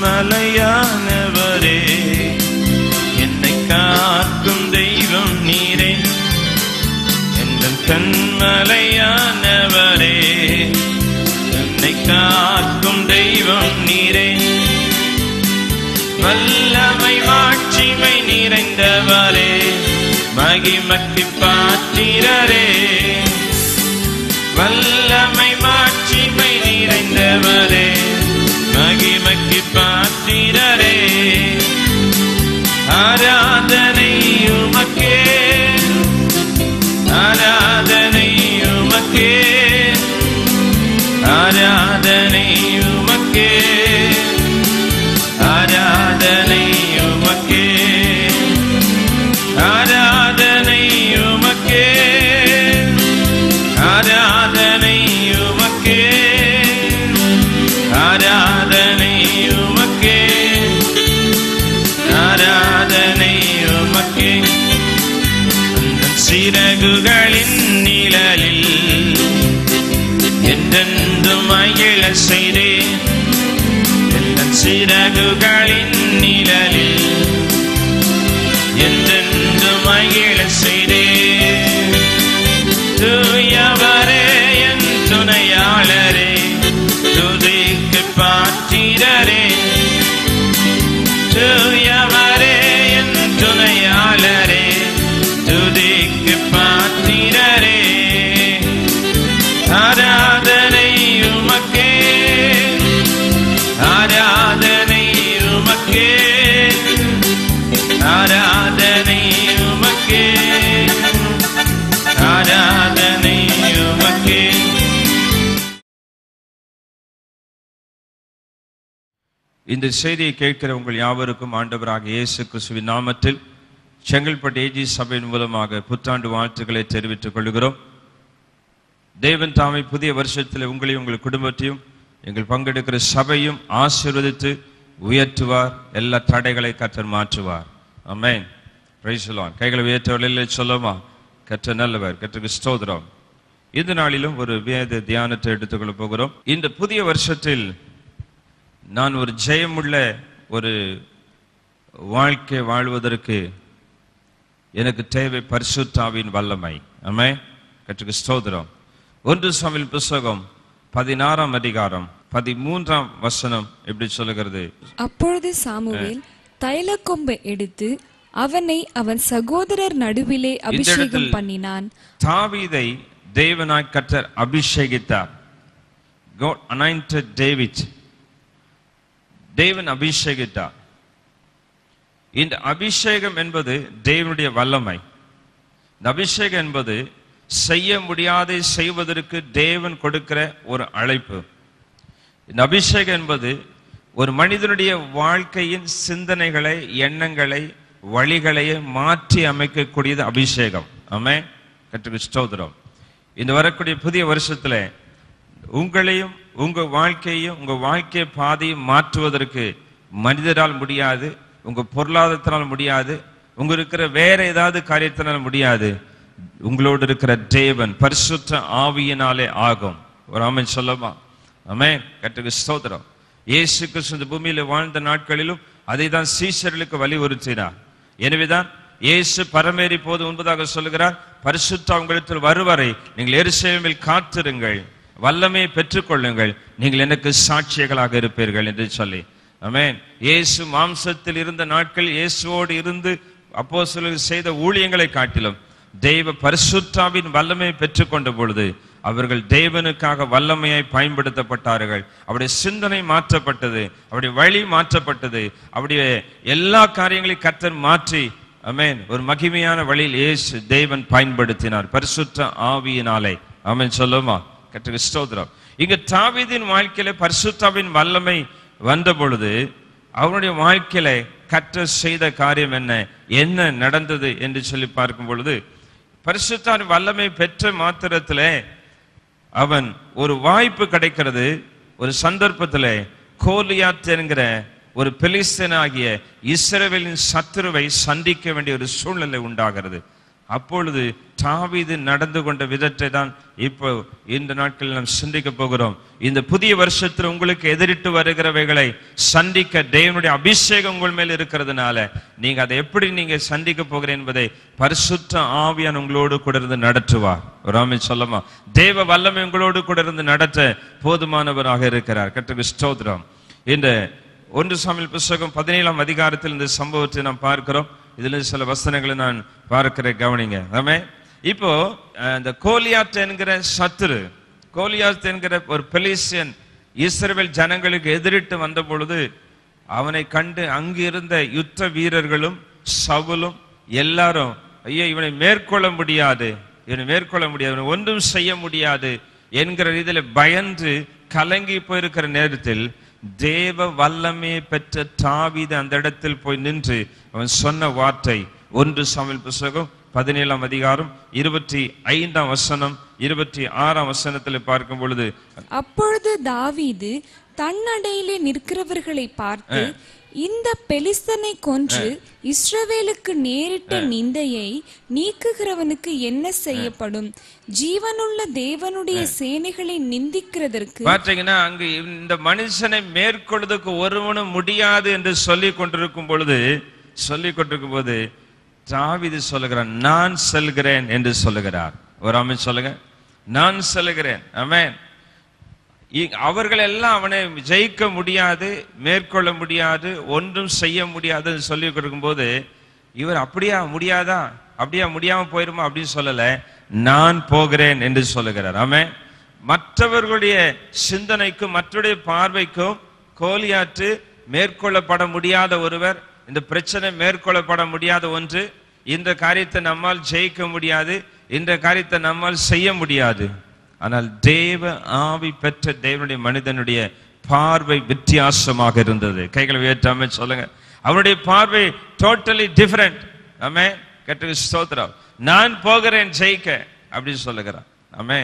கண்மலையானவரே என்னை காக்கும் தெய்வம் நீரே எங்கள் கண்மலையானவரே என்னை காக்கும் தெய்வம் நீரே வல்லமை மாட்சிமை நிறைந்தவரே மகிமக்கு பாத்திரரே வல்லமை மாட்சிமை நிறைந்தவரே மகிமக்கு பாத்திரரே ஆராதனை உமக்கே ஆராதனை உமக்கே ஆராதனை உமக்கே ஆராதனை உமக்கே ஆராதனை உமக்கே ஆராதனை உமக்கே ஆராதனை உமக்கே ஆராதனை உமக்கே உந்தன் சிறகுகளின் நிழலில் என்றென்றும் மகிழ செய்தேன் எந்தன் சிறகுகளின் நிழலில் என்றென்றும் மகிழ செய்தேன் தூயவரே என் துணையாளரே துதிக்கு பாத்திரரே தூயவரே என் துணையாளரே துதிக்கு பாத்திரரே ஆராதனை உமக்கே ஆராதனை உமக்கே ஆராதனை உமக்கே ஆராதனை உமக்கே இந்த செய்தியை கேட்கிற உங்கள் யாவருக்கும் ஆண்டவராக இயேசு கிறிஸ்துவின் நாமத்தில் செங்கல்பட்டு ஏஜி சபையின் மூலமாக புத்தாண்டு வாழ்த்துக்களை தெரிவித்துக் கொள்கிறோம் தேவன் தாமை புதிய வருஷத்தில் உங்களையும் உங்கள் குடும்பத்தையும் எங்கள் பங்கெடுக்கிற சபையும் ஆசீர்வதித்து உயர்த்துவார் எல்லா தடைகளை கற்றர் மாற்றுவார் அமேன் பிரைசலான் கைகளை உயர்த்தவர்களில் சொல்லுமா கற்ற நல்லவர் கற்றுக்கு ஸ்தோத்திரம் இந்த நாளிலும் ஒரு வேத தியானத்தை எடுத்துக்கொள்ள போகிறோம் இந்த புதிய வருஷத்தில் நான் ஒரு ஜெயமுள்ள ஒரு வாழ்க்கை வாழ்வதற்கு எனக்கு தேவை பரிசுத்தாவின் வல்லமை ஆமே கற்றுக்கு ஸ்தோத்திரம் ஒன்று சமையல் புஸ்தகம் பதினாறாம் அதிகாரம் பதிமூன்றாம் வசனம் எப்படி சொல்லுகிறது அப்பொழுது சாமுவேல் தைலக்கொம்பை எடுத்து அவனை அவன் சகோதரர் நடுவிலே அபிஷேகம் இடத்தில் பண்ணினான் தாவீதை தேவனாய் கர்த்தர் அபிஷேகித்தார் God anointed David தேவன் அபிஷேகித்தார் இந்த அபிஷேகம் என்பது தேவனுடைய வல்லமை இந்த அபிஷேகம் என்பது செய்ய முடியாதை செய்வதற்கு தேவன் கொடுக்கிற ஒரு அழைப்பு இந்த அபிஷேகம் என்பது ஒரு மனிதனுடைய வாழ்க்கையின் சிந்தனைகளை எண்ணங்களை வழிகளை மாற்றி அமைக்கக்கூடியது அபிஷேகம் ஆமே கற்றுக்கு ஸ்தோத்திரம் இந்த வரக்கூடிய புதிய வருஷத்துல உங்களையும் உங்க வாழ்க்கையும் உங்க வாழ்க்கை பாதையும் மாற்றுவதற்கு மனிதரால் முடியாது உங்க பொருளாதாரத்தினால் முடியாது உங்க இருக்கிற வேற ஏதாவது காரியத்தினால் முடியாது உங்களோடு இருக்கிற தேவன் பரிசுத்த ஆவியினாலே ஆகும் ஒரு ஆமென் சொல்லமா ஆமென் கற்றுக்கு ஸ்தோத்திரம் இயேசு கிறிஸ்து இந்த பூமியில வாழ்ந்த நாட்களிலும் அதை தான் சீஷர்களுக்கு வலியுறுத்தினார் எனவேதான் இயேசு பரமேறி போது முன்பதாக சொல்லுகிறார் பரிசுத்த உங்களிடத்தில் வருவரை நீங்கள் எருசலேமில் காத்திருங்கள் வல்லமையை பெற்றுக்கொள்ளுங்கள் நீங்கள் எனக்கு சாட்சியங்களாக இருப்பீர்கள் என்று சொல்லி ஆமென் இயேசு மாம்சத்தில் இருந்த நாட்கள் இயேசுவோடு இருந்து அப்போஸ்தலர்கள் செய்த ஊழியங்களை காட்டிலும் தெய்வ பரிசுத்தாவின் வல்லமையை பெற்றுக்கொண்ட பொழுது அவர்கள் தேவனுக்காக வல்லமையாய் பயன்படுத்தப்பட்டார்கள் அவருடைய சிந்தனை மாற்றப்பட்டது அவருடைய வழி மாற்றப்பட்டது அவருடைய எல்லா காரியங்களையும் கர்த்தர் மாற்றி அமேன் ஒரு மகிமையான வழியில் இயேசு தேவன் பயன்படுத்தினார் பரிசுத்த ஆவியினாலே ஆமென் சொல்லுமா கற்றுக்கு ஸ்தோத்திரம் இங்க தாவீதின் வாழ்க்கையில பரிசுத்தாவின் வல்லமை வந்த பொழுது அவனுடைய வாழ்க்கையில கற்ற செய்த காரியம் என்ன என்ன நடந்தது என்று சொல்லி பார்க்கும் பொழுது பரிசுத்தாவின் வல்லமை பெற்ற மாத்திரத்திலே அவன் ஒரு வாய்ப்பு கிடைக்கிறது ஒரு சந்தர்ப்பத்திலே கோலியாத் என்கிற ஒரு பெலிஸ்தனாகிய இஸ்ரவேலின் சத்துருவை சந்திக்க வேண்டிய ஒரு சூழ்நிலை உண்டாகிறது அப்பொழுது தாவீது நடந்து கொண்ட விதத்தை தான் இப்போ இந்த நாட்களில் நாம் சிந்திக்க போகிறோம் இந்த புதிய வருஷத்தில் உங்களுக்கு எதிரிட்டு வருகிறவைகளை சந்திக்க தேவனுடைய அபிஷேகம் உங்கள் மேல் இருக்கிறதுனால நீங்க அதை எப்படி நீங்க சந்திக்க போகிறேன் என்பதை பரிசுத்த ஆவியான் உங்களோடு கூட இருந்து நடத்துவார் ராமே சொல்லமா தேவ வல்லமை உங்களோடு கூட இருந்து நடத்த போதுமானவராக இருக்கிறார் கற்றுக்கு ஸ்தோத்திரம் இந்த ஒன்று சாமியல் புஸ்தகம் பதினேழாம் அதிகாரத்தில் இந்த சம்பவத்தை நாம் பார்க்கிறோம் இதுல சில வசனங்களை நான் பார்க்கிறேன் கவனிங்க ஆமே இப்போ அஹ், இந்த கோலியாத் என்கிற சத்துரு கோலியாத் என்கிற ஒரு பெலிசியன் இஸ்ரவேல் ஜனங்களுக்கு எதிரிட்டு வந்த பொழுது அவனை கண்டு அங்கிருந்த யுத்த வீரர்களும் சவுலும் எல்லாரும் ஐயோ இவனை மேற்கொள்ள முடியாது இவனை மேற்கொள்ள முடியாது இவனை ஒன்றும் செய்ய முடியாது என்கிற ரீதியில பயந்து கலங்கி போயிருக்கிற நேரத்தில் தேவ வல்லமே பெற்ற தாவீது அந்த இடத்தில் போய் நின்று அவன் சொன்ன வார்த்தை ஒன்று சமையல் புஸ்தகம் பதினேழாம் அதிகாரம் இருபத்தி ஐந்தாம் வசனம் இருபத்தி ஆறாம் வசனத்தில் பார்க்கும் பொழுது அப்பொழுது தாவீது தன்னடையிலே நிற்கிறவர்களை பார்த்து இந்த பெலிஸ்தனை கொன்று இஸ்ரவேலுக்கு நேரிட்ட நிந்தையை நீக்குகிறவனுக்கு என்ன செய்யப்படும் ஜீவனுள்ள தேவனுடைய சேனைகளை நிந்திக்கிறதற்கு பார்த்தீங்கன்னா அங்கு இந்த மனுஷனை மேற்கொள்வதற்கு ஒருவனும் முடியாது என்று சொல்லி கொண்டிருக்கும் பொழுது சொல்லி கொண்டிருக்கும் போது தாவீது சொல்லுகிறான் நான் செல்கிறேன் என்று சொல்லுகிறார் ஒரு ஆமென் சொல்லுங்க நான் செல்கிறேன் ஆமென் இ- அவர்கள் எல்லாம் அவனை ஜெயிக்க முடியாது மேற்கொள்ள முடியாது ஒன்றும் செய்ய முடியாதுன்னு சொல்லி கொடுக்கும்போது இவர் அப்படியா முடியாதா அப்படியா முடியாம போயிருமா அப்படின்னு சொல்லல நான் போகிறேன் என்று சொல்லுகிறார் ஆமென் மற்றவர்களுடைய சிந்தனைக்கும் மற்றவருடைய பார்வைக்கும் கோலியாற்று மேற்கொள்ளப்பட முடியாத ஒருவர் இந்த பிரச்சனை மேற்கொள்ளப்பட முடியாத ஒன்று இந்த காரியத்தை நம்மால் ஜெயிக்க முடியாது இந்த காரியத்தை நம்மால் செய்ய முடியாது ஆனால் தேவ ஆவி பெற்ற தேவனுடைய மனிதனுடைய பார்வை வித்தியாசமாக இருந்தது கைகளை உயர்த்தாம சொல்லுங்க அவனுடைய பார்வை டோட்டலி டிஃபரெண்ட் ஆமே கட்டுக்கு ஸ்தோத்திரம் நான் போகிறேன் ஜெயிக்க அப்படின்னு சொல்லுகிறான் ஆமே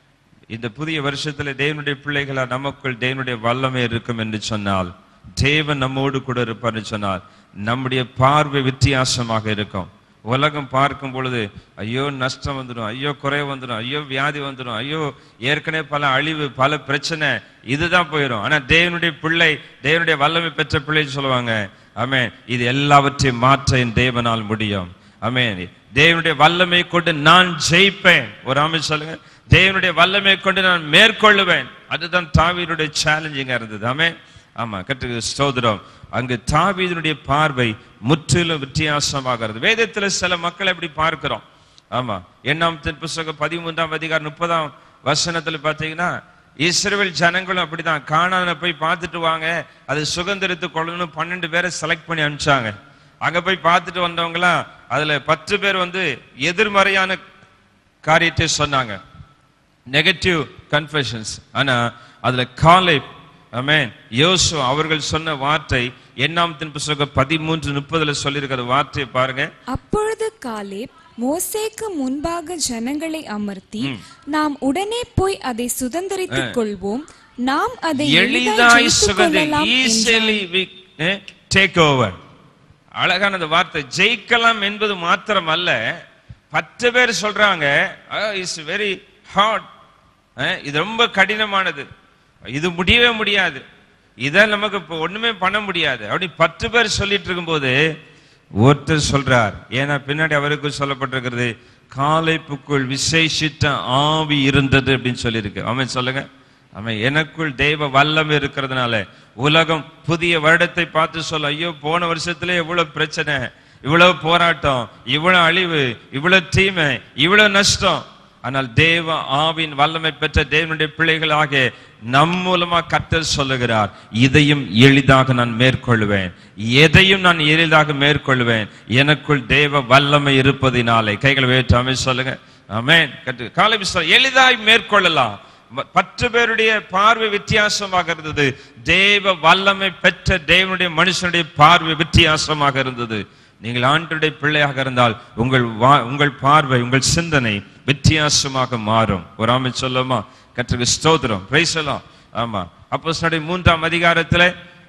இந்த புதிய வருஷத்துல தேவனுடைய பிள்ளைகளா நமக்குள் தேவனுடைய வல்லமை இருக்கும் என்று சொன்னால் தேவன் நம்மோடு கூட இருப்பார்னு சொன்னால் நம்முடைய பார்வை வித்தியாசமாக இருக்கும் உலகம் பார்க்கும் பொழுது ஐயோ நஷ்டம் வந்துடும் ஐயோ குறை வந்துடும் ஐயோ வியாதி வந்துடும் ஐயோ ஏற்கனவே பல அழிவு பல பிரச்சனை இதுதான் போயிடும் ஆனா தேவனுடைய பிள்ளை தேவனுடைய வல்லமை பெற்ற பிள்ளை சொல்லுவாங்க ஆமென் இது எல்லாவற்றையும் மாற்ற என் தேவனால் முடியும் ஆமென் தேவனுடைய வல்லமை கொண்டு நான் ஜெயிப்பேன் ஒரு ஆமை சொல்லுங்க தேவனுடைய வல்லமை கொண்டு நான் மேற்கொள்ளுவேன் அதுதான் தாவீதுடைய சேலஞ்சிங்கா இருந்தது ஆமே ஆமா கட்டு ஸ்தோத்திரம் அங்கு தாவீதுடைய பார்வை முற்றிலும் வித்தியாசமாகிறது வேதத்துல சில மக்களை இப்படி பார்க்கிறோம் ஆமா எண்ணாம் தென் புஸ்தகம் பதிமூன்றாம் அதிகாரம் முப்பதாம் வசனத்துல பாத்தீங்கன்னா இஸ்ரவேல் ஜனங்களும் அப்படிதான் காணான போய் பார்த்துட்டு வாங்க அது சுதந்திரத்து கொள்ளணும் பன்னெண்டு பேரை செலக்ட் பண்ணி அனுப்பிச்சாங்க அங்க போய் பார்த்துட்டு வந்தவங்களாம் அதுல பத்து பேர் வந்து எதிர்மறையான காரியத்தை சொன்னாங்க நெகட்டிவ் கன்ஃபெஷன்ஸ் ஆனா அதுல காலை ஆமென் யோசு அவர்கள் சொன்ன வார்த்தை எண்ணாமத்தின் புஸ்தகம் பதிமூன்று முப்பதுல சொல்லியிருக்கிற வார்த்தையை பாருங்க அப்பொழுது காலேப் மோசேக்கு முன்பாக ஜனங்களை அமர்த்தி நாம் உடனே போய் அதை சுதந்தரித்துக் கொள்வோம் நாம் அதை எளிதாய் எளிதாய் ஜெயித்துக் சுகந்தி கொள்ளலாம் என்றான். ஈஸியலி டேக் ஓவர் அழகான அந்த வார்த்தை ஜெயிக்கலாம் என்பது மாத்திரம் அல்ல பத்து பேர் சொல்றாங்க இட்ஸ் வெரி ஹார்ட் இது ரொம்ப கடினமானது இது முடியவே முடியாது இதை நமக்கு இப்போ ஒண்ணுமே பண்ண முடியாது அப்படி பத்து பேர் சொல்லிட்டு இருக்கும்போது ஒருத்தர் சொல்றார் ஏன்னா பின்னாடி அவருக்கு சொல்லப்பட்டிருக்கிறது காலைப்புக்குள் விசேஷித்த ஆவி இருந்தது அப்படின்னு சொல்லியிருக்கு அவன் சொல்லுங்க அவன் எனக்குள் தெய்வ வல்லம் இருக்கிறதுனால உலகம் புதிய வருடத்தை பார்த்து சொல்ல ஐயோ போன வருஷத்துல எவ்வளவு பிரச்சனை இவ்வளவு போராட்டம் இவ்வளவு அழிவு இவ்வளவு தீமை இவ்வளவு நஷ்டம் ஆனால் தேவ ஆவின் வல்லமை பெற்ற தேவனுடைய பிள்ளைகளாக நம் மூலமா கர்த்தர் சொல்லுகிறார் இதையும் எளிதாக நான் மேற்கொள்வேன் எதையும் நான் எளிதாக மேற்கொள்வேன் எனக்குள் தேவ வல்லமை இருப்பதினாலே கைகளை வேற்றாமே சொல்லுங்க ஆமென் கட்டு காலை விசுவாசம் எளிதாய் மேற்கொள்ளலாம் ம- பத்து பேருடைய பார்வை வித்தியாசமாக இருந்தது தேவ வல்லமை பெற்ற தேவனுடைய மனுஷனுடைய பார்வை வித்தியாசமாக இருந்தது நீங்கள் ஆண்டுடைய பிள்ளையாக இருந்தால் உங்கள் வா- உங்கள் பார்வை உங்கள் சிந்தனை வித்தியாசமாக மாறும் ஒரு ஆமை சொல்லுமா கற்றுக்கு ஸ்தோத்திரம் பிரைசலாம் ஆமா அப்போ மூன்றாம் அதிகாரத்துல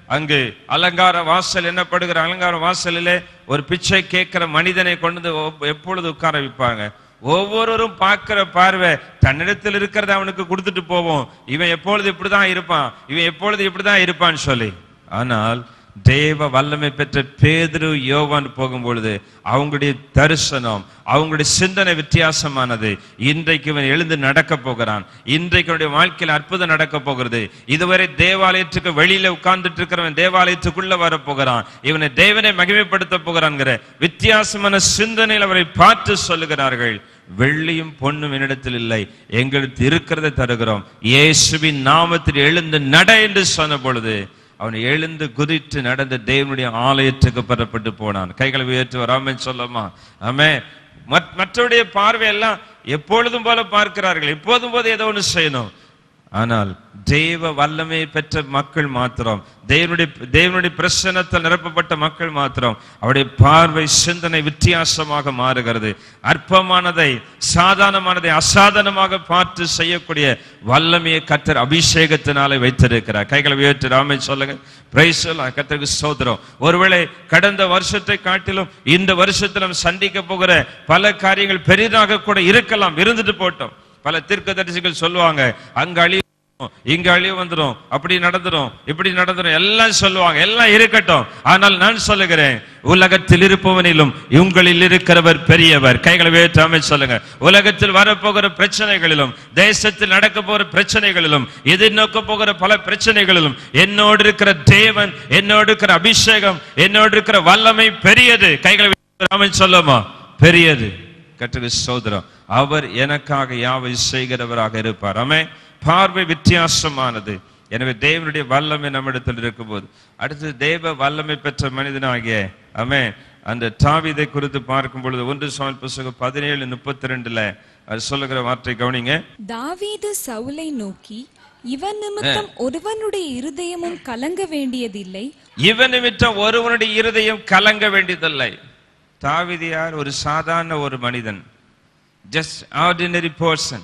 அங்கு அலங்கார வாசல் என்னப்படுகிற அலங்கார வாசலிலே ஒரு பிச்சை கேட்கிற மனிதனை கொண்டு வந்து ஒப்- எப்பொழுது உட்கார வைப்பாங்க ஒவ்வொருவரும் பார்க்கிற பார்வை தன்னிடத்தில் இருக்கிறத அவனுக்கு கொடுத்துட்டு போவோம் இவன் எப்பொழுது இப்படிதான் இருப்பான் இவன் எப்பொழுது இப்படிதான் இருப்பான்னு சொல்லி ஆனால் தேவ வல்லமை பெற்ற பேதுரு யோவான் போகும்பொழுது அவங்களுடைய தரிசனம் அவங்களுடைய சிந்தனை வித்தியாசமானது இன்றைக்கு இவன் எழுந்து நடக்க போகிறான் இன்றைக்கு அவனுடைய வாழ்க்கையில் அற்புதம் நடக்க போகிறது இதுவரை தேவாலயத்துக்கு வெளியில உட்கார்ந்துட்டு இருக்கிறவன் தேவாலயத்துக்குள்ள வர போகிறான் இவனை தேவனை மகிமைப்படுத்த போகிறான்ங்கிற வித்தியாசமான சிந்தனையில் அவரை பார்த்து சொல்லுகிறார்கள் வெள்ளியும் பொண்ணும் என்னிடத்தில் இல்லை எங்களுக்கு இருக்கிறதை தருகிறோம் இயேசுவின் நாமத்தில் எழுந்து நட என்று சொன்ன பொழுது அவன் எழுந்து குதித்து நடந்து தேவனுடைய ஆலயத்துக்கு பெறப்பட்டு போனான் கைகளை உயர்த்தி வராமன் சொல்லமா ஆமே மற்- மற்றவருடைய பார்வையெல்லாம் எப்பொழுதும் போல பார்க்கிறார்கள் எப்போதும் போது ஏதோ ஒன்று செய்யணும் ஆனால் தேவ வல்லமை பெற்ற மக்கள் மாத்திரம் தேவனுடைய தேவனுடைய பிரசன்னத்தால் நிரப்பப்பட்ட மக்கள் மாத்திரம் அவருடைய பார்வை சிந்தனை வித்தியாசமாக மாறுகிறது அற்பமானதை சாதாரணமானதை அசாதாரணமாக பார்த்து செய்யக்கூடிய வல்லமையை கத்தர் அபிஷேகத்தினாலே வைத்திருக்கிறார் கைகளை உயர்த்தி ராமே சொல்லுங்க பிரைஸ் கத்தருக்கு சோதரம் ஒருவேளை கடந்த வருஷத்தை காட்டிலும் இந்த வருஷத்தில் நம்ம சந்திக்க போகிற பல காரியங்கள் பெரிதாக கூட இருக்கலாம் இருந்துட்டு போட்டோம் பல தீர்க்கதரிசிகள் சொல்லுவாங்க அங்க அழிவு இங்க அழிவு வந்துடும் அப்படி நடந்துடும் இப்படி நடந்துடும் எல்லாம் சொல்லுவாங்க எல்லாம் இருக்கட்டும் ஆனால் நான் சொல்லுகிறேன் உலகத்தில் இருப்பவனிலும் உங்களில் இருக்கிறவர் பெரியவர் கைகளை வேற்றாம சொல்லுங்க உலகத்தில் வரப்போகிற பிரச்சனைகளிலும் தேசத்தில் நடக்க போகிற பிரச்சனைகளிலும் எதிர்நோக்க போகிற பல பிரச்சனைகளிலும் என்னோடு இருக்கிற தேவன் என்னோடு இருக்கிற அபிஷேகம் என்னோடு இருக்கிற வல்லமை பெரியது கைகளை வேற்றாம சொல்லுமா பெரியது கற்றுக்கு சோதரம் அவர் எனக்காக யாவை செய்கிறவராக இருப்பார் ஆமே பார்வை வித்தியாசமானது எனவே தேவனுடைய வல்லமை நம்மிடத்தில் இருக்கும்போது அடுத்து தேவ வல்லமை பெற்ற மனிதனாகிய ஆமே அந்த தாவீதை குறித்து பார்க்கும் பொழுது ஒன்று சுவாமி புஸ்தகம் பதினேழு முப்பத்தி ரெண்டுல அது சொல்லுகிற வார்த்தை கவனிங்க தாவீது சவுலை நோக்கி இவன் நிமித்தம் ஒருவனுடைய இருதயமும் கலங்க வேண்டியதில்லை இவன் நிமித்தம் ஒருவனுடைய இருதயம் கலங்க வேண்டியதில்லை தாவீது யார் ஒரு சாதாரண ஒரு மனிதன் ஜஸ்ட் ஆர்டினரி பர்சன்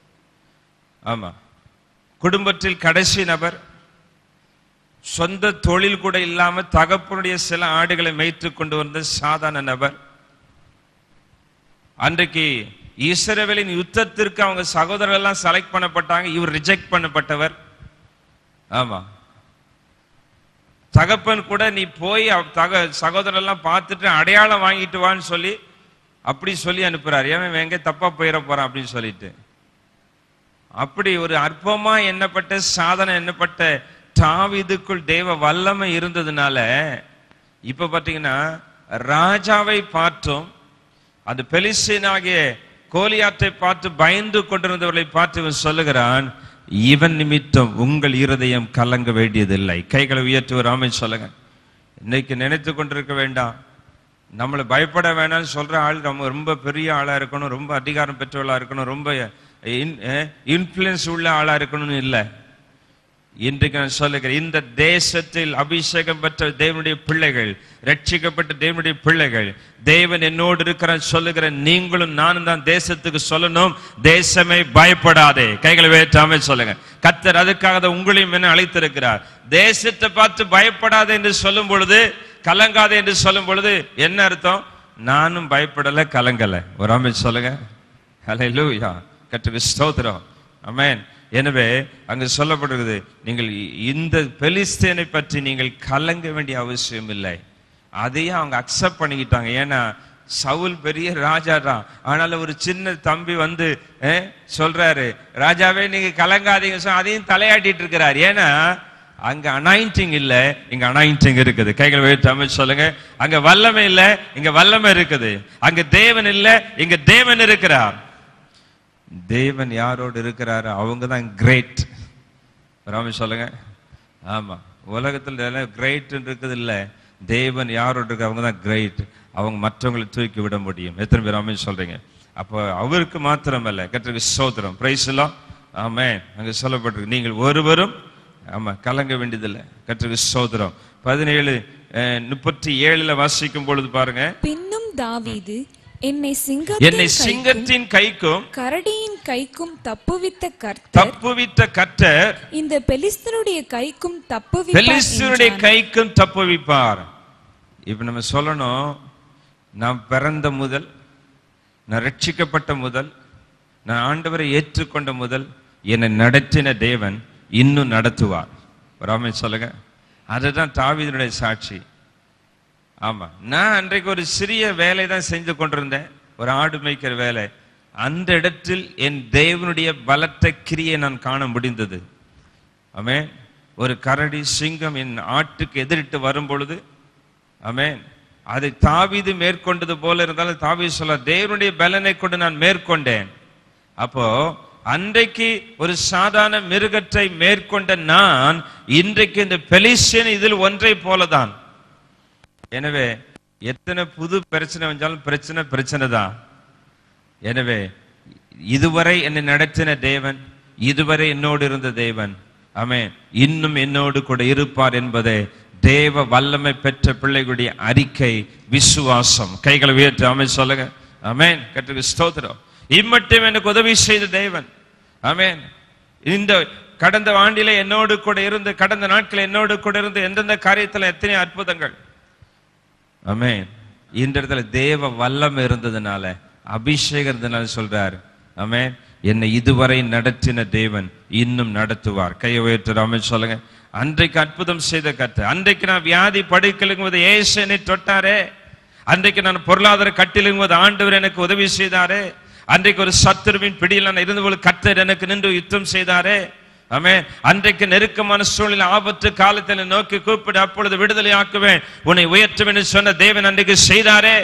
ஆமா குடும்பத்தில் கடைசி நபர் சொந்த தொழில் கூட இல்லாம தகப்பனுடைய சில ஆடுகளை மேய்த்து கொண்டு வந்த சாதாரண நபர் அன்றைக்கு இஸ்ரவேலின் யுத்தத்திற்கு அவங்க சகோதரர்கள் எல்லாம் செலக்ட் பண்ணப்பட்டாங்க இவர் ரிஜெக்ட் பண்ணப்பட்டவர் ஆமா தகப்பன் கூட நீ போய் அவ- தக சகோதரர் எல்லாம் பார்த்துட்டு அடையாளம் வாங்கிட்டு வான்னு சொல்லி அப்படி சொல்லி அனுப்புறாரு ஏன் இவன் எங்க தப்பா போயிட போறான் அப்படின்னு சொல்லிட்டு அப்படி ஒரு அற்பமா எண்ணப்பட்ட சாதனை எண்ணப்பட்ட தாவீதுக்குள் தேவ வல்லமை இருந்ததுனால இப்ப பாத்தீங்கன்னா ராஜாவை பார்த்தும் அந்த பெலிஸ்தீனாகிய கோலியாத்தை பார்த்து பயந்து கொண்டிருந்தவர்களை பார்த்து இவன் சொல்லுகிறான் இவன் நிமித்தம் உங்கள் இருதயம் கலங்க வேண்டியதில்லை கைகளை உயர்த்துவர் ஆமென் சொல்லுங்க இன்னைக்கு நினைத்து கொண்டிருக்க வேண்டாம் நம்மளை பயப்பட வேணாம்னு சொல்ற ஆள் நம்ம ரொம்ப பெரிய ஆளா இருக்கணும் ரொம்ப அதிகாரம் பெற்றவளா இருக்கணும் ரொம்ப இன்ஃப்ளூயன்ஸ் உள்ள ஆளா இருக்கணும்னு இல்லை இன்றைக்கு நான் சொல்லுகிறேன் இந்த தேசத்தில் அபிஷேகம் பெற்ற தேவனுடைய பிள்ளைகள் ரட்சிக்கப்பட்ட தேவனுடைய பிள்ளைகள் தேவன் என்னோடு இருக்கிறான் சொல்லுகிற நீங்களும் நானும் தான் தேசத்துக்கு சொல்லணும் தேசமே பயப்படாதே கைகளை வேற்றாம சொல்லுங்க கத்தர் அதுக்காக தான் உங்களையும் என்ன அழைத்திருக்கிறார் தேசத்தை பார்த்து பயப்படாதே என்று சொல்லும் பொழுது கலங்காதே என்று சொல்லும் பொழுது என்ன அர்த்தம் நானும் பயப்படல கலங்கல ஒரு அமைச்சு சொல்லுங்க ஹalleluya கர்த்தருக்கு ஸ்தோத்திரம் ஆமென் எனவே அங்கு சொல்லப்படுகிறது நீங்கள் இந்த பெலிஸ்தீனை பற்றி நீங்கள் கலங்க வேண்டிய அவசியம் இல்லை அதையே அவங்க அக்செப்ட் பண்ணிக்கிட்டாங்க ஏன்னா சவுல் பெரிய ராஜா தான் ஆனாலும் ஒரு சின்ன தம்பி வந்து அஹ், சொல்றாரு ராஜாவே நீங்க கலங்காதீங்க சொன்னா அதையும் தலையாட்டிட்டு இருக்கிறார் ஏன்னா அங்க அனாயிண்டிங் இல்ல இங்க அனாயிண்டிங் இருக்குது கைகளை வைத்து அமைச்சு சொல்லுங்க அங்க வல்லமை இல்ல இங்க வல்லமை இருக்குது அங்க தேவன் இல்ல இங்க தேவன் இருக்கிறார் தேவன் யாரோடு இருக்கிறாரோ அவங்க தான் கிரேட் ராம சொல்லுங்க ஆமா உலகத்துல கிரேட் இருக்குது இல்ல தேவன் யாரோடு இருக்க அவங்க தான் கிரேட் அவங்க மற்றவங்களை தூக்கி விட முடியும் எத்தனை பேர் ஆமென் சொல்றீங்க அப்போ அவருக்கு மாத்திரமல்ல கத்திரிக்கு சோதரம் பிரைஸ் எல்லாம் ஆமே அங்க சொல்லப்பட்டிருக்கு நீங்கள் ஒருவரும் ஆமா கலங்க வேண்டியதில்லை கத்திரிக்கு சோதரம் பதினேழு அஹ், முப்பத்தி ஏழுல வாசிக்கும் பொழுது பாருங்க பின்னும் தாவீது என்னை என்னை சிங்கத்தின் கைக்கும் சிங்கத்தின் கைக்கும் கரடியின் கைக்கும் தப்புவித்த கர்த்தர் தப்புவித்த கர்த்தர் இந்த பெலிஸ்தருடைய கைக்கும் தப்புவிப்பார் பெலிஸ்தருடைய என்றான். கைக்கும் தப்புவிப்பார் இப்ப நம்ம சொல்லணும் நான் பிறந்த முதல் நான் ரட்சிக்கப்பட்ட முதல் நான் ஆண்டவரை ஏற்றுக்கொண்ட முதல் என்னை நடத்தின தேவன் இன்னும் நடத்துவார் ராமே சொல்லுங்க அதுதான் தாவீதுடைய சாட்சி ஆமா நான் அன்றைக்கு ஒரு சிறிய வேலை தான் செஞ்சு கொண்டிருந்தேன் ஒரு ஆடு மேய்க்கிற வேலை அந்த இடத்தில் என் தேவனுடைய பலத்த கிரியை நான் காண முடிந்தது ஆமென் ஒரு கரடி சிங்கம் என் ஆட்டுக்கு எதிரிட்டு வரும் பொழுது ஆமென் அதை தாவீது மேற்கொண்டது போல இருந்தாலும் தாவீது சொல்ல தேவனுடைய பலனை கொண்டு நான் மேற்கொண்டேன் அப்போ அன்றைக்கு ஒரு சாதாரண மிருகத்தை மேற்கொண்ட நான் இன்றைக்கு இந்த பெலிசியன் இதில் ஒன்றை போலதான் எனவே எத்தனை புது பிரச்சனை வந்தாலும் பிரச்சனை பிரச்சனை தான் எனவே இதுவரை என்னை நடத்தின தேவன் இதுவரை என்னோடு இருந்த தேவன் ஆமென் இன்னும் என்னோடு கூட இருப்பார் என்பதே தேவ வல்லமை பெற்ற பிள்ளைகளுடைய அறிக்கை விசுவாசம் கைகளை உயர்த்தி ஆமென் சொல்லுங்க ஆமென் கற்றுக்கு ஸ்தோத்திரம் இம்மட்டும் எனக்கு உதவி செய்த தேவன் ஆமென் இந்த கடந்த ஆண்டிலே என்னோடு கூட இருந்து கடந்த நாட்கள் என்னோடு கூட இருந்து எந்தெந்த காரியத்துல எத்தனை அற்புதங்கள் ஆமென் இந்த இடத்துல தேவ வல்லம் இருந்ததுனால அபிஷேகம் இருந்ததுனால சொல்றார் ஆமென் என்னை இதுவரை நடத்தின தேவன் இன்னும் நடத்துவார் கையை உயர்த்து ஆமென் சொல்லுங்க அன்றைக்கு அற்புதம் செய்த கத்து அன்றைக்கு நான் வியாதி படுக்கலுங்கும் போது ஏசு என்னை தொட்டாரே அன்றைக்கு நான் பொருளாதார கட்டிலும் போது ஆண்டவர் எனக்கு உதவி செய்தாரே அன்றைக்கு ஒரு சத்துருவின் பிடியில் நான் இருந்தபோது கர்த்தர் எனக்கு நின்று யுத்தம் செய்தாரே ஆமே அன்றைக்கு நெருக்கமான சூழ்நிலை ஆபத்து காலத்தில் நோக்கி கூப்பிடு அப்பொழுது விடுதலை ஆக்குவேன் உன்னை உயர்த்துவேன் என்று சொன்ன தேவன் அன்றைக்கு செய்தாரே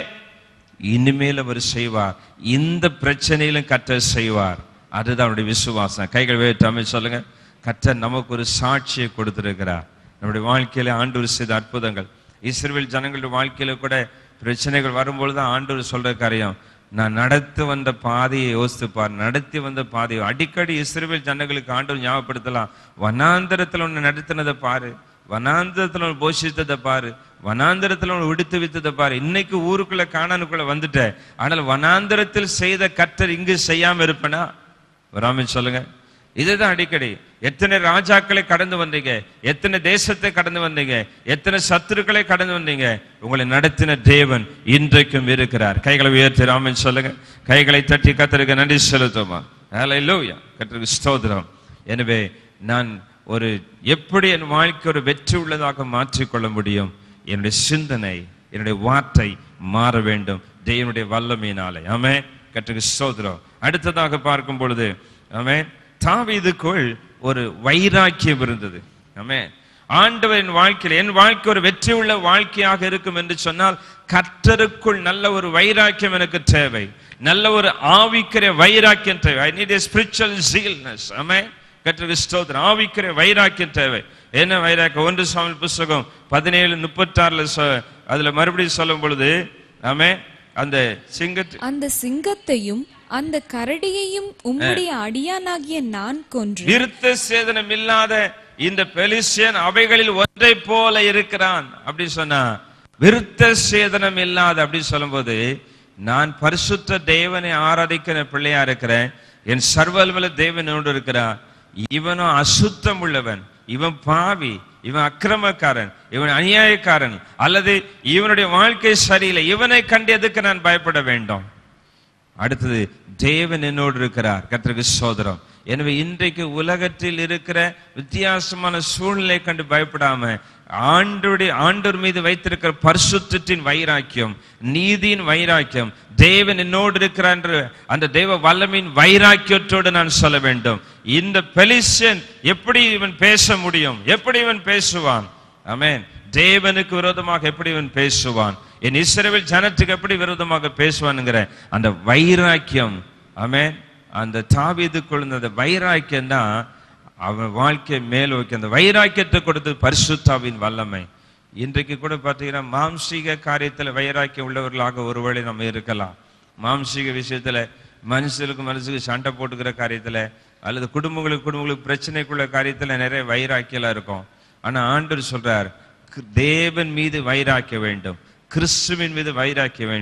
இனிமேல் அவர் செய்வார் இந்த பிரச்சனையிலும் கர்த்தர் செய்வார் அதுதான் அவருடைய விசுவாசம் கைகள் உயர்த்தாம சொல்லுங்க கர்த்தர் நமக்கு ஒரு சாட்சியை கொடுத்திருக்கிறார் நம்முடைய வாழ்க்கையில ஆண்டவர் செய்த அற்புதங்கள் இஸ்ரவேல் ஜனங்களுடைய வாழ்க்கையில கூட பிரச்சனைகள் வரும்பொழுது ஆண்டவர் சொல்ற காரியம் நான் நடத்தி வந்த பாதையை யோசித்துப்பார் நடத்தி வந்த பாதையை அடிக்கடி இஸ்ரவேல் ஜனங்களுக்கு ஆண்டவர் ஞாபகப்படுத்தலாம் வனாந்தரத்துல ஒன்று நடத்தினதை பாரு வனாந்தரத்துல ஒன்று போஷித்ததை பாரு வனாந்தரத்துல ஒன்று விடுத்து வித்ததை பாரு இன்னைக்கு ஊருக்குள்ள காணானுக்குள்ள வந்துட்ட ஆனால் வனாந்தரத்தில் செய்த கர்த்தர் இங்கு செய்யாம இருப்பனா ராமன் சொல்லுங்க இதுதான் அடிக்கடி எத்தனை ராஜாக்களை கடந்து வந்தீங்க எத்தனை தேசத்தை கடந்து வந்தீங்க எத்தனை சத்துருக்களை கடந்து வந்தீங்க உங்களை நடத்தின தேவன் இன்றைக்கும் இருக்கிறார் கைகளை உயர்த்தி ராமன் சொல்லுங்க கைகளை தட்டி கத்தருக்கு நன்றி செலுத்துமா ஹalleluya கர்த்தருக்கு ஸ்தோத்திரம் எனவே நான் ஒரு எப்படி என் வாழ்க்கை ஒரு வெற்றி உள்ளதாக மாற்றிக்கொள்ள முடியும் என்னுடைய சிந்தனை என்னுடைய வார்த்தை மாற வேண்டும் தேவனுடைய வல்லமையினாலே ஆமே கற்றுக்கு ஸ்தோத்திரம் அடுத்ததாக பார்க்கும் பொழுது ஆமே தாவீதுக்குள் ஒரு வைராக்கியம் இருந்தது ஆமே ஆண்டவரின் வாழ்க்கையில் என் வாழ்க்கை ஒரு வெற்றி உள்ள வாழ்க்கையாக இருக்கும் என்று சொன்னால் கர்த்தருக்குள் நல்ல ஒரு வைராக்கியம் எனக்கு தேவை நல்ல ஒரு ஆவிக்கிற வைராக்கியம் தேவை I need a spiritual zealness ஆமே கர்த்தருக்கு ஸ்தோத்திரம் ஆவிக்கிற வைராக்கியம் தேவை என்ன வைராக்கியம் ஒன்று சாமல் புஸ்தகம் பதினேழு முப்பத்தாறுல சொ- அதுல மறுபடியும் சொல்லும் பொழுது ஆமே அந்த சிங்கத்து அந்த சிங்கத்தையும் அந்த கரடியையும் உம்முடைய அடியானாகிய நான் கொன்று விருத்த சேதனம் இல்லாத இந்த பெலிசியன் அவைகளில் ஒன்றை போல இருக்கிறான் அப்படி சொன்னா விருத்த சேதனம் இல்லாத அப்படி சொல்லும்போது நான் பரிசுத்த தேவனை ஆராதிக்கிற பிள்ளையா இருக்கிறேன் என் சர்வல்வல தேவனோடு இருக்கிறான் இவனும் அசுத்தம் உள்ளவன் இவன் பாவி இவன் அக்கிரமக்காரன் இவன் அநியாயக்காரன் அல்லது இவனுடைய வாழ்க்கை சரியில்லை இவனை கண்டு எதுக்கு நான் பயப்பட வேண்டும் அடுத்தது தேவன் என்னோடு இருக்கிறார் கர்த்தருக்கு சோதரம் எனவே இன்றைக்கு உலகத்தில் இருக்கிற வித்தியாசமான சூழ்நிலை கண்டு பயப்படாம ஆண்டுடைய ஆண்டவர் மீது வைத்திருக்கிற பரிசுத்தத்தின் வைராக்கியம் நீதியின் வைராக்கியம் தேவன் என்னோடு இருக்கிறார் என்று அந்த தேவ வல்லமின் வைராக்கியத்தோடு நான் சொல்ல வேண்டும் இந்த பெலிசன் எப்படி இவன் பேச முடியும் எப்படி இவன் பேசுவான் ஆமென் தேவனுக்கு விரோதமாக எப்படி இவன் பேசுவான் என் இஸ்ரவேல் ஜனத்துக்கு எப்படி விரோதமாக பேசுவானுங்கிற அந்த வைராக்கியம் ஆமென் அந்த தாவீதுக்குள்ள இருந்த அந்த வைராக்கியம் தான் அவன் வாழ்க்கையை மேல் வைக்க அந்த வைராக்கியத்தை கொடுத்து பரிசுத்தாவின் வல்லமை இன்றைக்கு கூட பார்த்தீங்கன்னா மாம்சீக காரியத்தில் வைராக்கியம் உள்ளவர்களாக ஒருவேளை நம்ம இருக்கலாம் மாம்சீக விஷயத்துல மனுஷனுக்கு மனுஷுக்கு சண்டை போட்டுக்கிற காரியத்துல அல்லது குடும்பங்களுக்கு குடும்பங்களுக்கு பிரச்சனைக்குள்ள காரியத்துல நிறைய வைராக்கியலாம் இருக்கும் ஆனா ஆண்டவர் சொல்றார் "கு- தேவன் மீது வைராக்கிய வேண்டும் கிறிஸ்துவின் மீது வைராக்கிய வேண்டும்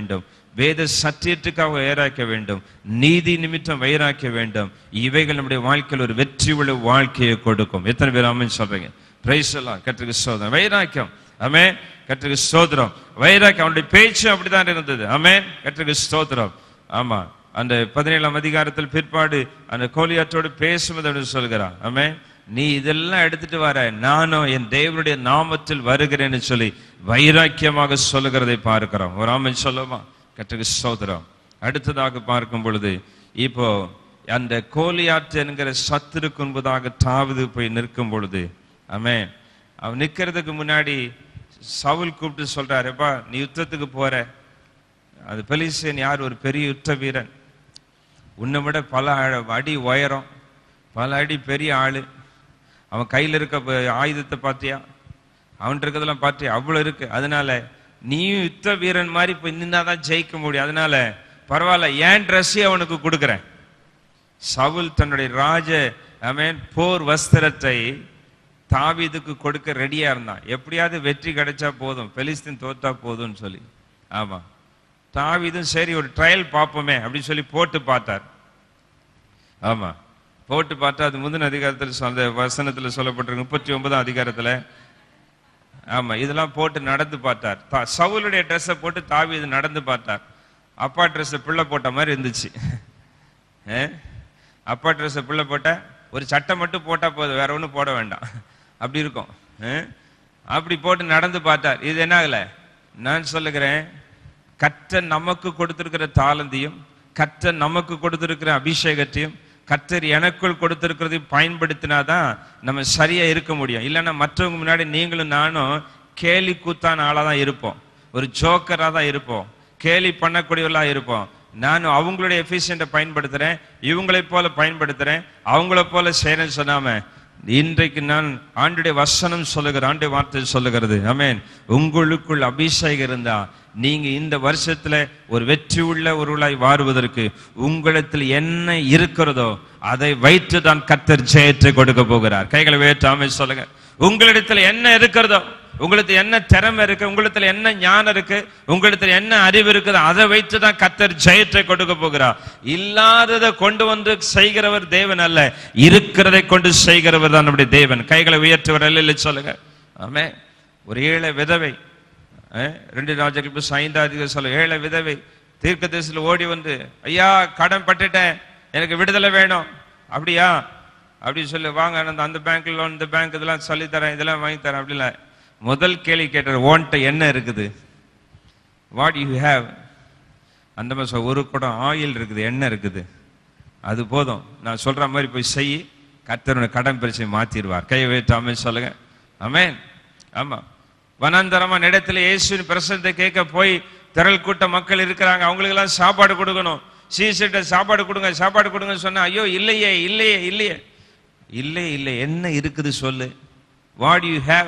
வேத சத்தியத்துக்காக வைராக்க வேண்டும் நீதி நிமித்தம் வைராக்க வேண்டும் இவைகள் நம்முடைய வாழ்க்கையில் ஒரு வெற்றி உள்ள வாழ்க்கையை கொடுக்கும் எத்தனை பேர் ஆமென் சொல்றீங்க பிரைஸ் எல்லாம் கற்றுக்கு சோதரம் வைராக்கியம் ஆமே கற்றுக்கு ஸ்தோத்திரம் வைராக்கியம் அவனுடைய பேச்சு அப்படிதான் இருந்தது ஆமே கற்றுக்கு ஸ்தோத்திரம் ஆமா அந்த பதினேழாம் அதிகாரத்தில் பிற்பாடு அந்த கோலியாற்றோடு பேசுவது அப்படின்னு சொல்கிறான் ஆமே நீ இதெல்லாம் எடுத்துட்டு வர நானும் என் தேவனுடைய நாமத்தில் வருகிறேன்னு சொல்லி வைராக்கியமாக சொல்லுகிறதை பார்க்கிறோம் ஒரு ஆமென் சொல்லுமா கற்றுக்கு ஸ்தோத்திரம் அடுத்ததாக பார்க்கும் பொழுது இப்போ அந்த கோலியாற்று என்கிற சத்துருக்கு முன்பதாக தாவிது போய் நிற்கும் பொழுது ஆமே அவன் நிக்கிறதுக்கு முன்னாடி சவுல் கூப்பிட்டு சொல்றாருப்பா நீ யுத்தத்துக்கு போற அது பெலிசேன் யார் ஒரு பெரிய யுத்த வீரன் உன்னை விட பல அ- அடி உயரம் பல அடி பெரிய ஆளு அவன் கையில் இருக்க ப- ஆயுதத்தை பார்த்தியா அவன் இருக்கிறதெல்லாம் பார்த்தியா அவ்வளவு இருக்கு அதனால நீயும் யுத்த வீரன் மாதிரி போய் நின்னாதான் ஜெயிக்க முடியும் அதனால பரவாயில்ல ஏன் ட்ரெஸ்ஸே அவனுக்கு கொடுக்குறேன் சவுல் தன்னுடைய ராஜ அமேன் போர் வஸ்திரத்தை தாவீதுக்கு கொடுக்க ரெடியா இருந்தான் எப்படியாவது வெற்றி கிடைச்சா போதும் பெலிஸ்தீன் தோத்தா போதும்னு சொல்லி ஆமா தாவீதும் சரி ஒரு ட்ரையல் பார்ப்போமே அப்படின்னு சொல்லி போட்டு பார்த்தார் ஆமா போட்டு பார்த்தா அது முந்தின அதிகாரத்தில் சொ- அந்த வசனத்துல சொல்லப்பட்டிருக்கு முப்பத்தி ஒன்பதாம் அதிகாரத்துல ஆமா இதெல்லாம் போட்டு நடந்து பார்த்தார் தா- சவுலுடைய ட்ரெஸ்ஸை போட்டு தாவீது நடந்து பார்த்தார் அப்பா ட்ரெஸ்ஸை பிள்ளை போட்ட மாதிரி இருந்துச்சு ஏ? அப்பா ட்ரெஸ்ஸை பிள்ளை போட்ட ஒரு சட்டை மட்டும் போட்டா போதும் வேற ஒண்ணும் போட வேண்டாம் அப்படி இருக்கும் ஏ? அப்படி போட்டு நடந்து பார்த்தார் இது என்ன ஆகல நான் சொல்லுகிறேன் கர்த்தர் நமக்கு கொடுத்திருக்கிற தாளந்தையும் கர்த்தர் நமக்கு கொடுத்திருக்கிற அபிஷேகத்தையும் கர்த்தர் எனக்குள் கொடுத்திருக்கிறதையும் பயன்படுத்தினாதான் நம்ம சரியா இருக்க முடியும் இல்லைன்னா மற்றவங்க முன்னாடி நீங்களும் நானும் கேலி கூத்தான ஆளா தான் இருப்போம் ஒரு ஜோக்கரா தான் இருப்போம் கேலி பண்ணக்கூடியவர்களா இருப்போம் நான் அவங்களுடைய எஃபிஷியண்ட்டை பயன்படுத்துறேன் இவங்களை போல பயன்படுத்துறேன் அவங்கள போல செய்யறேன்னு சொன்னாம இன்றைக்கு நான் ஆண்டுடைய வசனம் சொல்லுகிற ஆண்டுடைய வார்த்தை சொல்லுகிறது ஆமென் உங்களுக்குள் அபிஷேகம் இருந்தா நீங்க இந்த வருஷத்துல ஒரு வெற்றி உள்ள ஒருவளாய் வாருவதற்கு உங்களிடத்தில் என்ன இருக்கிறதோ அதை வைத்து தான் கத்தர் ஜெயத்தை கொடுக்க போகிறார் கைகளை வைத்து ஆமென் சொல்லுங்க உங்களிடத்தில் என்ன இருக்கிறதோ உங்களுக்கு என்ன திறமை இருக்கு உங்களுக்கு என்ன ஞானம் இருக்கு உங்களுக்கு என்ன அறிவு இருக்குது அதை வைத்து தான் கத்தர் ஜெயத்தை கொடுக்க போகிறார் இல்லாததை கொண்டு வந்து செய்கிறவர் தேவன் அல்ல இருக்கிறதை கொண்டு செய்கிறவர் தான் நம்முடைய தேவன் கைகளை உயர்த்துவர் அல்ல சொல்லுங்க ஆமே ஒரு ஏழை விதவை அஹ், ரெண்டு ராஜாக்கள் புஸ்தகம் ஐந்தாம் அதிகாரம் சொல்ல ஏழை விதவை தீர்க்க தேசத்தில் ஓடி வந்து ஐயா கடன் பட்டுட்டேன் எனக்கு விடுதலை வேணும் அப்படியா அப்படி சொல்லி வாங்க அந்த அந்த பேங்க் லோன் இந்த பேங்க் இதெல்லாம் சொல்லி தரேன் இதெல்லாம் வாங்கி தரேன் அப்படி இல்ல முதல் கேள்வி கேட்டார் ஓன்ட்ட என்ன இருக்குது வாட் யூ ஹேவ் அந்த மாதிரி சொல்ல, ஒரு குடம் ஆயில் இருக்குது எண்ணெய் இருக்குது அது போதும் நான் சொல்ற மாதிரி போய் செய் கர்த்தருடைய கடன் பரிசை மாத்திடுவார் கையை வைத்து ஆமென் சொல்லுங்க ஆமென் ஆமா வனாந்தரமா இடத்துல இயேசுவின் பிரசனத்தை கேட்க போய் திரள் கூட்ட மக்கள் இருக்கிறாங்க அவங்களுக்கு எல்லாம் சாப்பாடு கொடுக்கணும் சீசிட்ட சாப்பாடு கொடுங்க சாப்பாடு கொடுங்கன்னு சொன்னா ஐயோ இல்லையே இல்லையே இல்லையே இல்லை இல்லை என்ன இருக்குது சொல்லு வாட் யூ ஹேவ்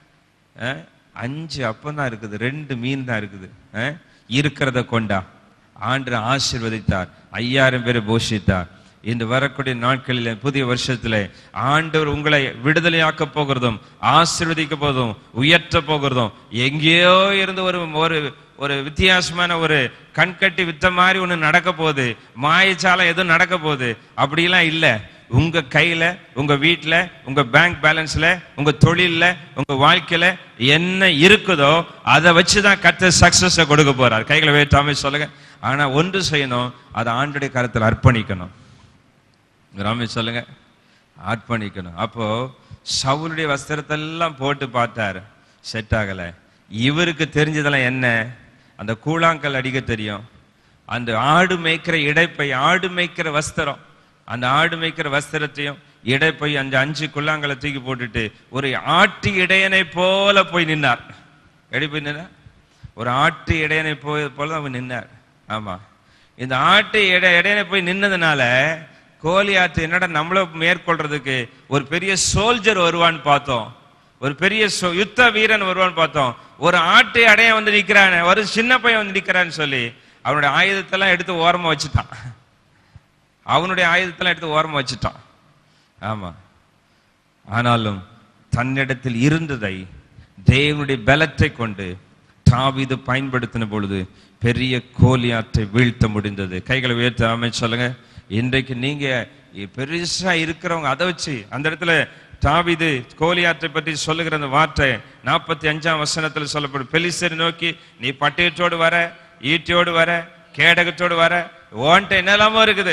அஞ்சு அப்பம் தான் இருக்குது ரெண்டு மீன் தான் இருக்குது அஹ், இருக்கிறத கொண்டா ஆண்டு ஆசீர்வதித்தார் ஐயாயிரம் பேரை போஷித்தார் இந்த வரக்கூடிய நாட்களில் புதிய வருஷத்துல ஆண்டவர் உங்களை விடுதலையாக்க போகிறதும் ஆசீர்வதிக்க போதும் உயர்த்த போகிறதும் எங்கேயோ இருந்து ஒரு ஒரு ஒரு வித்தியாசமான ஒரு கண்கட்டி வித்த மாதிரி ஒண்ணு நடக்க போகுது மாயச்சாலம் எதுவும் நடக்க போகுது அப்படிலாம் இல்ல உங்க கையில உங்க வீட்ல உங்க பேங்க் பேலன்ஸ்ல உங்க தொழில்ல உங்க வாழ்க்கையில என்ன இருக்குதோ அதை வச்சுதான் கத்த சக்சஸ் கொடுக்க போறார் கைகளை வைத்தாமே சொல்லுங்க ஆனா ஒன்று செய்யணும் அதை ஆண்டுடைய கருத்தில் அர்ப்பணிக்கணும் ராமே சொல்லுங்க அர்ப்பணிக்கணும் அப்போ சவுளுடைய வஸ்திரத்தை எல்லாம் போட்டு பார்த்தாரு செட் ஆகல இவருக்கு தெரிஞ்சதெல்லாம் என்ன அந்த கூழாங்கல் அடிக்க தெரியும் அந்த ஆடு மேய்க்கிற இடைப்பை ஆடு மேய்க்கிற வஸ்திரம் அந்த ஆடு மேய்க்கிற வஸ்திரத்தையும் இடைப்பை அந்த அஞ்சு குள்ளாங்கலை தூக்கி போட்டுட்டு ஒரு ஆட்டு இடையனை போல போய் நின்னார் எப்படி போய் நின்னார் ஒரு ஆட்டு இடையனை போய் போல தான் அவர் நின்னார் ஆமா இந்த ஆட்டு இடை இடையனை போய் நின்னதுனால கோலியாத்து என்னடா நம்மள மேற்கொள்றதுக்கு ஒரு பெரிய சோல்ஜர் வருவான்னு பார்த்தோம் ஒரு பெரிய சோ- யுத்த வீரன் வருவான்னு பார்த்தோம் ஒரு ஆட்டு அடைய வந்து நிக்கிறானே ஒரு சின்ன பையன் வந்து நிக்கிறான்னு சொல்லி அவனுடைய ஆயுதத்தெல்லாம் எடுத்து ஓரமா வச்சுட்டான் அவனுடைய ஆயுதத்தெல்லாம் எடுத்து ஓரமா வச்சுட்டான் ஆமா ஆனாலும் தன்னிடத்தில் இருந்ததை தேவனுடைய பலத்தை கொண்டு தாவீது பயன்படுத்தின பொழுது பெரிய கோலியாற்றை வீழ்த்த முடிந்தது கைகளை உயர்த்த ஆமென் சொல்லுங்க இன்றைக்கு நீங்க பெருசா இருக்கிறவங்க அதை வச்சு அந்த இடத்துல தாவீது கோலியாற்றை பற்றி சொல்லுகிற அந்த வார்த்தை நாற்பத்தி அஞ்சாம் வசனத்துல சொல்லப்படும் பெலிசரை நோக்கி நீ பட்டயத்தோடு வர ஈட்டியோடு வர கேடகத்தோடு வர ஓன்ட்ட என்னெல்லாமோ இருக்குது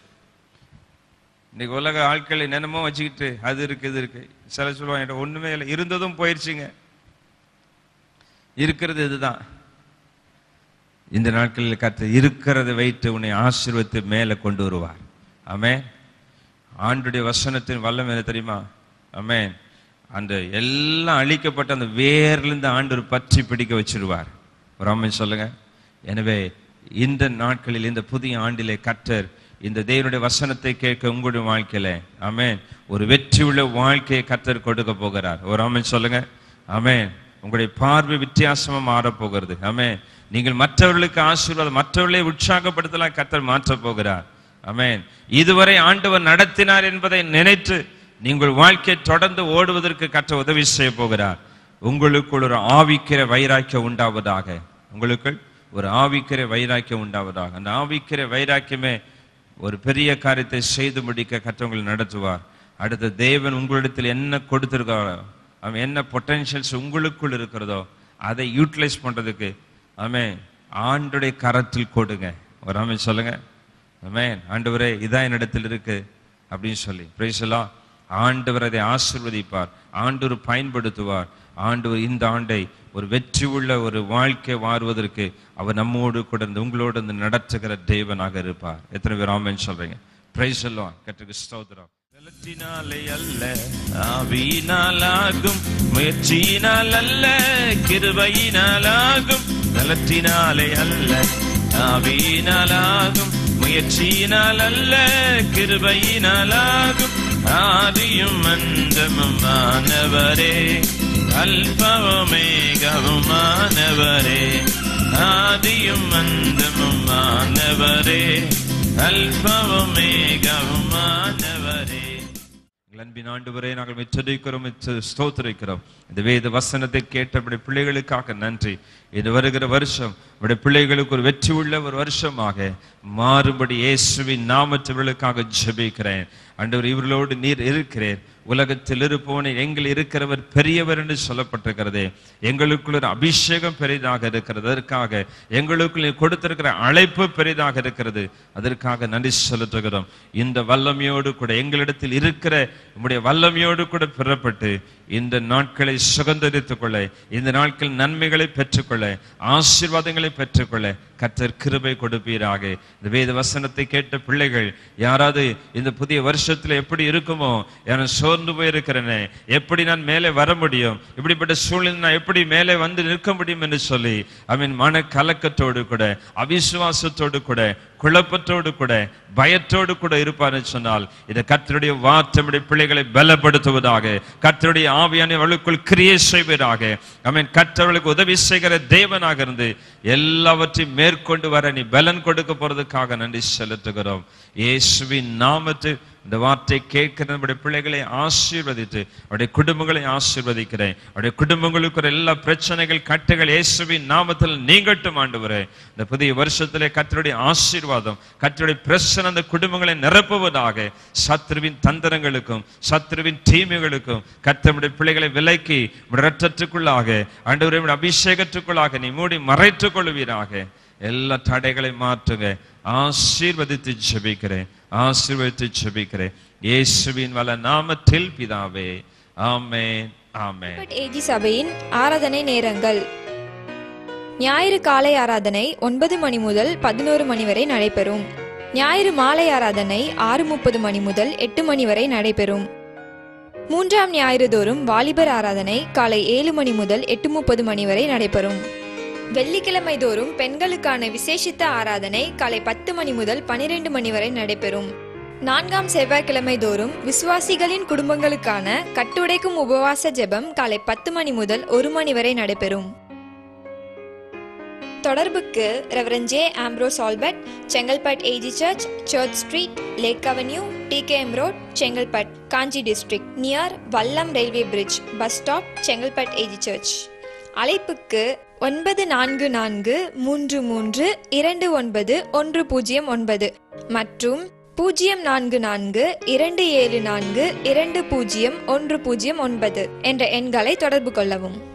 இன்னைக்கு உலக ஆட்கள் என்னென்னமோ வச்சுக்கிட்டு அது இருக்கு இது இருக்கு சில சொல்லுவாங்க "என்கிட்ட ஒண்ணுமே இல்லை இருந்ததும் போயிருச்சுங்க இருக்கிறது இதுதான் இந்த நாட்களில் கத்து இருக்கிறதை வைத்து உன்னை ஆசீர்வத்து மேலே கொண்டு வருவார் ஆமே ஆண்டுடைய வசனத்தின் வல்லம் என்ன தெரியுமா ஆமே அந்த எல்லாம் அழிக்கப்பட்ட அந்த வேர்லேருந்து ஆண்டு பற்றி பிடிக்க வச்சிருவார் ஒரு அம்மை சொல்லுங்க எனவே இந்த நாட்களில் இந்த புதிய ஆண்டிலே கற்றர் இந்த தேவனுடைய வசனத்தை கேட்க உங்களுடைய வாழ்க்கையில ஆமென் ஒரு வெற்றி உள்ள வாழ்க்கையை கத்தர் கொடுக்க போகிறார் ஒரு ஆமென் சொல்லுங்க ஆமென் உங்களுடைய பார்வை வித்தியாசமா மாறப் போகிறது ஆமென் நீங்கள் மற்றவர்களுக்கு ஆசீர்வாதம் மற்றவர்களை உற்சாகப்படுத்தலாம் கத்தர் மாற்றப் போகிறார் ஆமென் இதுவரை ஆண்டவர் நடத்தினார் என்பதை நினைத்து நீங்கள் வாழ்க்கை தொடர்ந்து ஓடுவதற்கு கற்ற உதவி செய்ய போகிறார் உங்களுக்குள் ஒரு ஆவிக்கிற வைராக்கியம் உண்டாவதாக உங்களுக்குள் ஒரு ஆவிக்கிற வைராக்கியம் உண்டாவதாக அந்த ஆவிக்கிற வைராக்கியமே ஒரு பெரிய காரியத்தை செய்து முடிக்க கற்றவங்களை நடத்துவார் அடுத்து தேவன் உங்களிடத்தில் என்ன கொடுத்திருக்காரோ அவன் என்ன பொட்டன்ஷியல்ஸ் உங்களுக்குள் இருக்கிறதோ அதை யூட்டிலைஸ் பண்றதுக்கு ஆமென் ஆண்டுடைய கரத்தில் கொடுங்க ஒரு ஆமென் சொல்லுங்க ஆமென் ஆண்டவரே இதான் என்னிடத்தில் இருக்கு அப்படின்னு சொல்லி பிரைசலா ஆண்டவர் அதை ஆசிர்வதிப்பார் ஆண்டவர் பயன்படுத்துவார் ஆண்டவர் இந்த ஆண்டை ஒரு வெற்றி உள்ள ஒரு வாழ்க்கை வாழ்வதற்கு அவர் நம்மோடு கூட இருந்து உங்களோடு இருந்து நடத்துகிற தேவனாக இருப்பார் எத்தனை பேர் ஆமென் சொல்றீங்க பிரைஸ் எல்லாம் கற்றுக்கு ஸ்தோத்திரம் பலத்தினாலே அல்ல ஆவியினாலாகும் முயற்சியினால் அல்ல கிருபையினாலாகும் பலத்தினாலே அல்ல ஆவியினாலாகும் முயற்சியினால் அல்ல கிருபையினாலாகும் ஆதியும் அந்தமும் மாணவரே அல்பவமேகவும் மாணவரே ஆதியும் அந்தமும் மாணவரே அல்பவமேகவும் மாணவரே எங்கள் அன்பின் ஆண்டவரே நாங்கள் மெச்சரிக்கிறோம் ஸ்தோத்திரிக்கிறோம் இந்த வேத வசனத்தை கேட்ட நம்முடைய பிள்ளைகளுக்காக நன்றி இது வருகிற வருஷம் நம்முடைய பிள்ளைகளுக்கு ஒரு வெற்றி உள்ள ஒரு வருஷமாக மாறுபடி இயேசுவின் நாமற்றவர்களுக்காக ஜெபிக்கிறேன் ஆண்டவர் இவர்களோடு நீர் இருக்கிறேன் உலகத்தில் இருப்பவனை எங்கள் இருக்கிறவர் பெரியவர் என்று சொல்லப்பட்டிருக்கிறது எங்களுக்குள்ள ஒரு அபிஷேகம் பெரிதாக இருக்கிறது அதற்காக எங்களுக்குள் நீர் கொடுத்திருக்கிற அழைப்பு பெரிதாக இருக்கிறது அதற்காக நன்றி செலுத்துகிறோம் இந்த வல்லமையோடு கூட எங்களிடத்தில் இருக்கிற நம்முடைய வல்லமையோடு கூட பெறப்பட்டு இந்த நாட்களை சுகந்தரித்துக் கொள்ள இந்த நாட்கள் நன்மைகளை பெற்றுக்கொள்ள ஆசீர்வாதங்களை பெற்றுக்கொள்ள கர்த்தர் கிருபை கொடுப்பீராக இந்த வேத வசனத்தை கேட்ட பிள்ளைகள் யாராவது இந்த புதிய வருஷத்துல எப்படி இருக்குமோ நான் சோர்ந்து போயிருக்கிறேனே எப்படி நான் மேலே வர முடியும் இப்படிப்பட்ட சூழ்நிலை நான் எப்படி மேலே வந்து நிற்க முடியும் என்று சொல்லி அவன் மன கலக்கத்தோடு கூட அவிசுவாசத்தோடு கூட குழப்பத்தோடு கூட பயத்தோடு கூட இருப்பார்னு சொன்னால் இது கர்த்தருடைய வார்த்தையுடைய பிள்ளைகளை பலப்படுத்துவதாக கர்த்தருடைய ஆவியான அவளுக்குள் கிரியை செய்வதாக அவன் கர்த்தர்களுக்கு உதவி செய்கிற தேவனாக இருந்து எல்லாவற்றையும் மேற்கொண்டு வர நீ பலன் கொடுக்க போறதுக்காக நன்றி செலுத்துகிறோம் இயேசுவின் நாமத்து இந்த வார்த்தை கேட்கிற நம்முடைய பிள்ளைகளை ஆசீர்வதித்து அவருடைய குடும்பங்களை ஆசீர்வதிக்கிறேன் அவருடைய குடும்பங்களுக்கு எல்லா பிரச்சனைகள் கட்டுகள் இயேசுவின் நாமத்தில் நீங்கட்டும் ஆண்டவரே இந்த புதிய வருஷத்திலே கர்த்தருடைய ஆசீர்வாதம் கர்த்தருடைய பிரச்சனை அந்த குடும்பங்களை நிரப்புவதாக சத்ருவின் தந்திரங்களுக்கும் சத்ருவின் தீமைகளுக்கும் கர்த்தருடைய பிள்ளைகளை விலக்கி உம்முடைய இரத்தத்துக்குள்ளாக ஆண்டவரே உம்முடைய அபிஷேகத்துக்குள்ளாக நீ மூடி மறைத்துக் கொள்வீராக எல்லா தடைகளை மாற்றுங்க ஆசீர்வதித்து ஜெபிக்கிறேன் ஆசீர்வதித்து ஜெபிக்கிறேன் இயேசுவின் வல்ல நாமத்தில் பிதாவே ஆமென் ஆமென் பட் ஏஜி சபையின் ஆராதனை நேரங்கள் ஞாயிறு காலை ஆராதனை ஒன்பது மணி முதல் பதினோரு மணி வரை நடைபெறும் ஞாயிறு மாலை ஆராதனை ஆறு முப்பது மணி முதல் எட்டு மணி வரை நடைபெறும் மூன்றாம் ஞாயிறு தோறும் வாலிபர் ஆராதனை காலை ஏழு மணி முதல் எட்டு முப்பது மணி வரை நடைபெறும் வெள்ளிக்கிழமை தோறும் பெண்களுக்கான விசேஷித்த ஆராதனை காலை பத்து மணி முதல் பனிரெண்டு மணி வரை நடைபெறும் நான்காம் செவ்வாய்க்கிழமை தோறும் விசுவாசிகளின் குடும்பங்களுக்கான கட்டுடைக்கும் உபவாச ஜெபம் காலை பத்து மணி முதல் ஒரு மணி வரை நடைபெறும் தொடர்புக்கு reverend J Ambrose Albert Chengalpattu AG church church street lake avenue TKM road Chengalpattu Kanchi district near Vallam railway bridge bus stop Chengalpattu AG church அழைப்புக்கு ஒன்பது நான்கு நான்கு மூன்று மூன்று இரண்டு ஒன்பது ஒன்று பூஜ்ஜியம் ஒன்பது மற்றும் பூஜ்ஜியம் நான்கு நான்கு இரண்டு ஏழு நான்கு இரண்டு பூஜ்ஜியம் ஒன்று பூஜ்ஜியம் ஒன்பது என்ற எண்களை தொடர்பு கொள்ளவும்